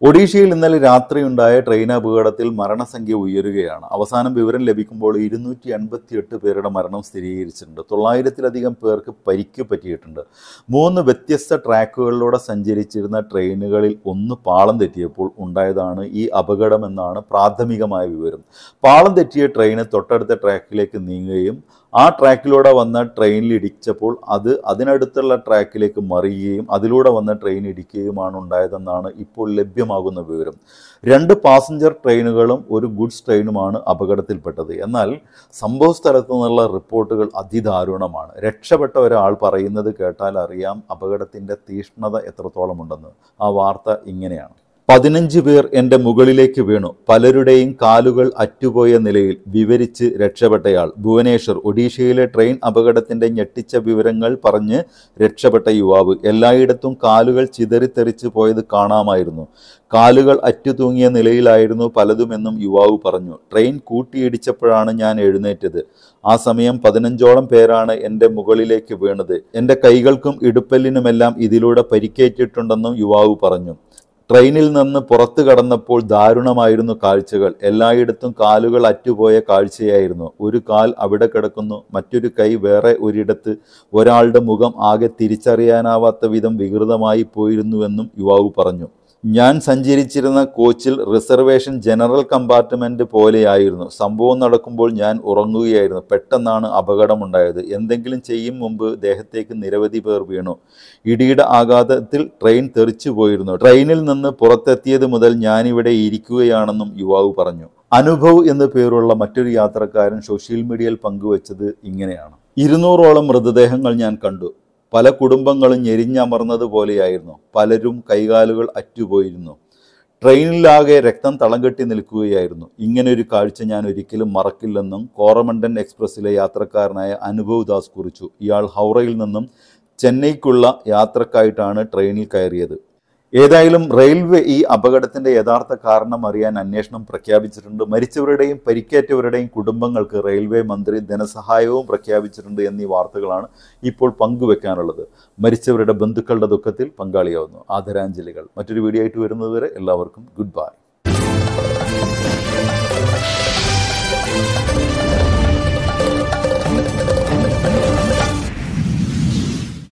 ഒഡീഷയിൽ ഇന്നലെ രാത്രിയുണ്ടായ ട്രെയിൻ അപകടത്തിൽ മരണസംഖ്യ ഉയരുകയാണ് അവസാനം വിവരം ലഭിക്കുമ്പോൾ ഇരുന്നൂറ്റി അൻപത്തിയെട്ട് പേരുടെ മരണം സ്ഥിരീകരിച്ചിട്ടുണ്ട് തൊള്ളായിരത്തിലധികം പേർക്ക് പരിക്ക് പറ്റിയിട്ടുണ്ട് മൂന്ന് വ്യത്യസ്ത ട്രാക്കുകളിലൂടെ സഞ്ചരിച്ചിരുന്ന ട്രെയിനുകളിൽ ഒന്ന് പാളം തെറ്റിയപ്പോൾ ഉണ്ടായതാണ് ഈ അപകടമെന്നാണ് പ്രാഥമികമായ വിവരം പാളം തെറ്റിയ ട്രെയിന് തൊട്ടടുത്ത ട്രാക്കിലേക്ക് നീങ്ങുകയും ആ ട്രാക്കിലൂടെ വന്ന ട്രെയിനിൽ ഇടിച്ചപ്പോൾ അത് അതിനടുത്തുള്ള ട്രാക്കിലേക്ക് മറിയുകയും അതിലൂടെ വന്ന ട്രെയിൻ ഇടിക്കുകയുമാണ് ഉണ്ടായതെന്നാണ് ഇപ്പോൾ ലഭ്യമാകുന്ന വിവരം രണ്ട് പാസഞ്ചർ ട്രെയിനുകളും ഒരു ഗുഡ്സ് ട്രെയിനുമാണ് അപകടത്തിൽപ്പെട്ടത് എന്നാൽ സംഭവ സ്ഥലത്തു നിന്നുള്ള റിപ്പോർട്ടുകൾ അതിദാരുണമാണ് രക്ഷപ്പെട്ട ഒരാൾ പറയുന്നത് കേട്ടാൽ അറിയാം അപകടത്തിൻ്റെ തീഷ്ണത എത്രത്തോളം ഉണ്ടെന്ന് ആ വാർത്ത ഇങ്ങനെയാണ് പതിനഞ്ച് പേർ എൻ്റെ മുകളിലേക്ക് വീണു പലരുടെയും കാലുകൾ അറ്റുപോയ നിലയിൽ വിവരിച്ച് രക്ഷപ്പെട്ടയാൾ ഭുവനേശ്വർ ഒഡീഷയിലെ ട്രെയിൻ അപകടത്തിന്റെ ഞെട്ടിച്ച വിവരങ്ങൾ പറഞ്ഞ് രക്ഷപ്പെട്ട യുവാവ് എല്ലായിടത്തും കാലുകൾ ചിതറിത്തെറിച്ച് പോയത് കാണാമായിരുന്നു കാലുകൾ അറ്റുതൂങ്ങിയ നിലയിലായിരുന്നു പലതുമെന്നും യുവാവ് പറഞ്ഞു ട്രെയിൻ കൂട്ടിയിടിച്ചപ്പോഴാണ് ഞാൻ എഴുന്നേറ്റത് ആ സമയം പതിനഞ്ചോളം പേരാണ് എൻ്റെ മുകളിലേക്ക് വീണത് എൻ്റെ കൈകൾക്കും ഇടുപ്പല്ലിനുമെല്ലാം ഇതിലൂടെ പരിക്കേറ്റിട്ടുണ്ടെന്നും യുവാവ് പറഞ്ഞു ട്രെയിനിൽ നിന്ന് പുറത്തു കടന്നപ്പോൾ ദാരുണമായിരുന്നു കാഴ്ചകൾ എല്ലായിടത്തും കാലുകൾ അറ്റുപോയ കാഴ്ചയായിരുന്നു ഒരു കാൽ അവിടെ കിടക്കുന്നു മറ്റൊരു കൈ വേറെ ഒരിടത്ത് ഒരാളുടെ മുഖം ആകെ തിരിച്ചറിയാനാവാത്ത വിധം വികൃതമായി പോയിരുന്നുവെന്നും യുവാവ് പറഞ്ഞു ഞാൻ സഞ്ചരിച്ചിരുന്ന കോച്ചിൽ റിസർവേഷൻ ജനറൽ കമ്പാർട്ട്മെന്റ് പോലെയായിരുന്നു സംഭവം നടക്കുമ്പോൾ ഞാൻ ഉറങ്ങുകയായിരുന്നു പെട്ടെന്നാണ് അപകടമുണ്ടായത് എന്തെങ്കിലും ചെയ്യും മുമ്പ് ദേഹത്തേക്ക് നിരവധി പേർ വീണു ഇടിയുടെ ആഘാതത്തിൽ ട്രെയിൻ തെറിച്ചു പോയിരുന്നു ട്രെയിനിൽ നിന്ന് പുറത്തെത്തിയത് മുതൽ ഞാനിവിടെ ഇരിക്കുകയാണെന്നും യുവാവ് പറഞ്ഞു അനുഭവ് എന്നു പേരുള്ള മറ്റൊരു യാത്രക്കാരൻ സോഷ്യൽ മീഡിയയിൽ പങ്കുവച്ചത് ഇങ്ങനെയാണ് ഇരുന്നൂറോളം മൃതദേഹങ്ങൾ ഞാൻ കണ്ടു പല കുടുംബങ്ങളും ഞെരിഞ്ഞമർന്നതുപോലെയായിരുന്നു പലരും കൈകാലുകൾ അറ്റുപോയിരുന്നു ട്രെയിനിലാകെ രക്തം തളം കെട്ടി നിൽക്കുകയായിരുന്നു ഇങ്ങനൊരു കാഴ്ച ഞാൻ ഒരിക്കലും മറക്കില്ലെന്നും കോറമണ്ടൻ എക്സ്പ്രസ്സിലെ യാത്രക്കാരനായ അനുഭവ് ദാസ് കുറിച്ചു ഇയാൾ ഹൗറയിൽ നിന്നും ചെന്നൈക്കുള്ള യാത്രക്കായിട്ടാണ് ട്രെയിനിൽ കയറിയത് ഏതായാലും റെയിൽവേ ഈ അപകടത്തിന്റെ യഥാർത്ഥ കാരണം അറിയാൻ അന്വേഷണം പ്രഖ്യാപിച്ചിട്ടുണ്ട് മരിച്ചവരുടെയും പരിക്കേറ്റവരുടെയും കുടുംബങ്ങൾക്ക് റെയിൽവേ മന്ത്രി ധനസഹായവും പ്രഖ്യാപിച്ചിട്ടുണ്ട് എന്നീ വാർത്തകളാണ് ഇപ്പോൾ പങ്കുവെക്കാനുള്ളത് മരിച്ചവരുടെ ബന്ധുക്കളുടെ ദുഃഖത്തിൽ പങ്കാളിയാവുന്നു ആദരാഞ്ജലികൾ മറ്റൊരു വീഡിയോ ആയിട്ട് വരുന്നതുവരെ എല്ലാവർക്കും ഗുഡ് ബൈ